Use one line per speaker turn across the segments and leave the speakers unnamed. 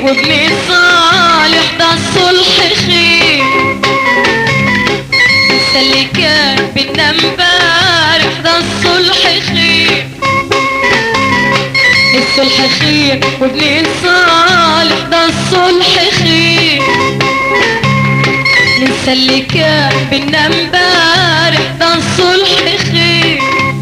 وابن صالح ده الصلح خير لسه اللي كان بينا امبارح ده الصلح خير الصلح خير وابن صالح ده الصلح خير ننسى اللي كان بينا امبارح ده الصلح خير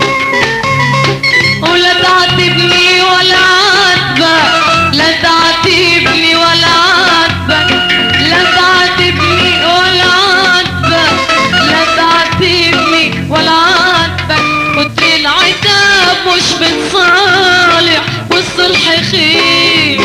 ولا تعاتبني ولا عاتبك لا تعاتبني ولا عاتبك لا تعاتبني ولا عاتبك لا تعاتبني ولا عاتبك كنت العتاب مش بتصالح والصلح خير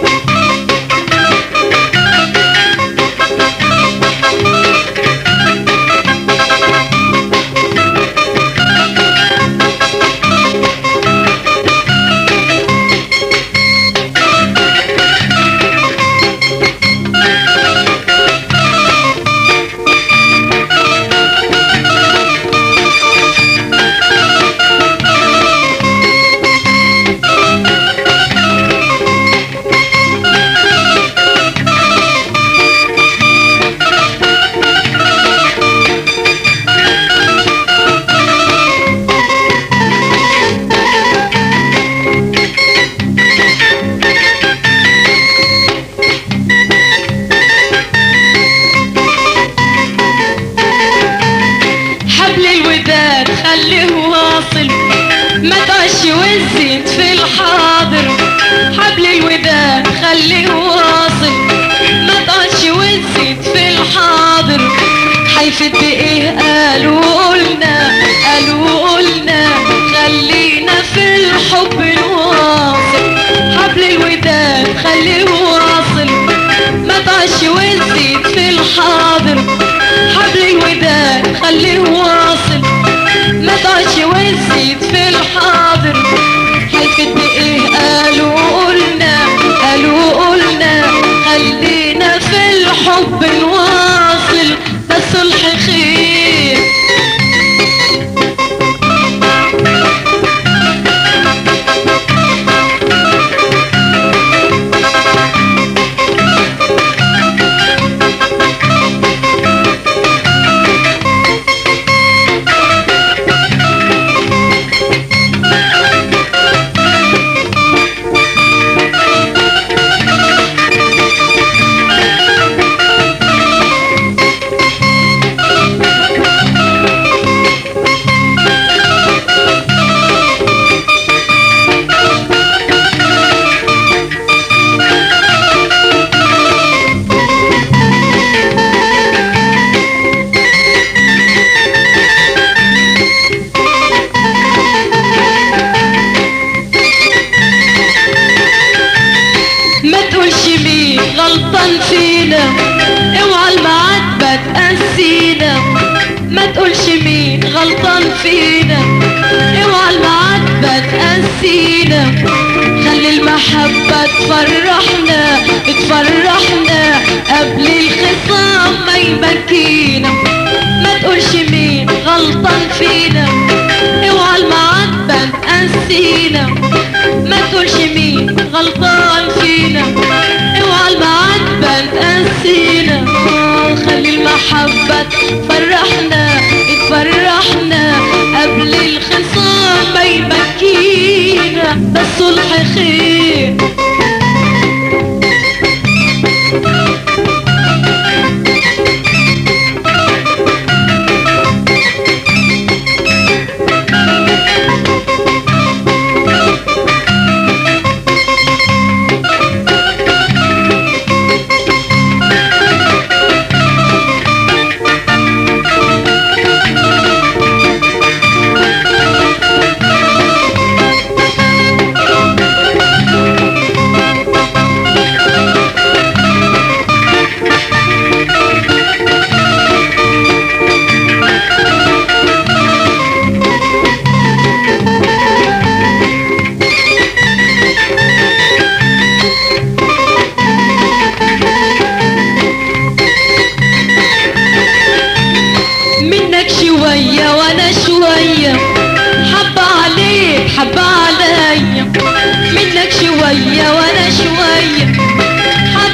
حبل الوداد خليه واصل ما تعش وزيد في الحاضر حبل الوداد خليه واصل ما تعش وزيد في الحاضر حيفت بايه قالوا قلنا قالوا قلنا خلينا في الحب نواصل حبل الوداد خليه واصل ما تعش وزيد في الحاضر حبل الوداد خليه واصل ما تعش وزيد في الحاضر حيفت بايه قالوا قلنا قالوا قلنا خلينا في الحب نواصل ده صلح خير ما تقولش مين غلطان فينا اوعى المعاتبة تقسينا ما تقولش مين غلطان فينا اوعى المعاتبة تقسينا خلي المحبة تفرحنا تفرحنا قبل الخصام ما يبكينا ما تقولش مين غلطان فينا اوعى المعاتبة تقسينا ما تقولش مين غلطان فينا اوعى المعاتبة تقسينا آه، خلي المحبة تفرحنا تفرحنا قبل الخصام ما يبكينا ده الصلح خير منك شوية وانا شوية حبة عليك حبة عليا منك شوية وانا شوية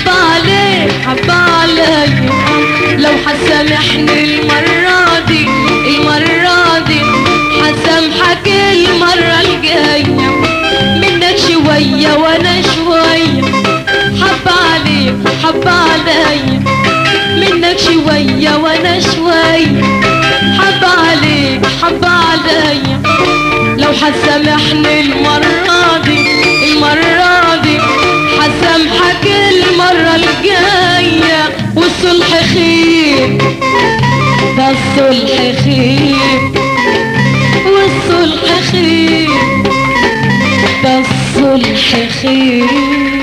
حب عليا لو حسامحني المرة دي المرة دي حسامحك المرة الجاية منك شوية وانا شوية حب عليك حب عليا منك شوية وانا شوية حب عليك حب عليا لو حسامحني المرة دي المرة دي حسامحك المرة الجاية والصلح خير ده الصلح خير والصلح خير ده الصلح خير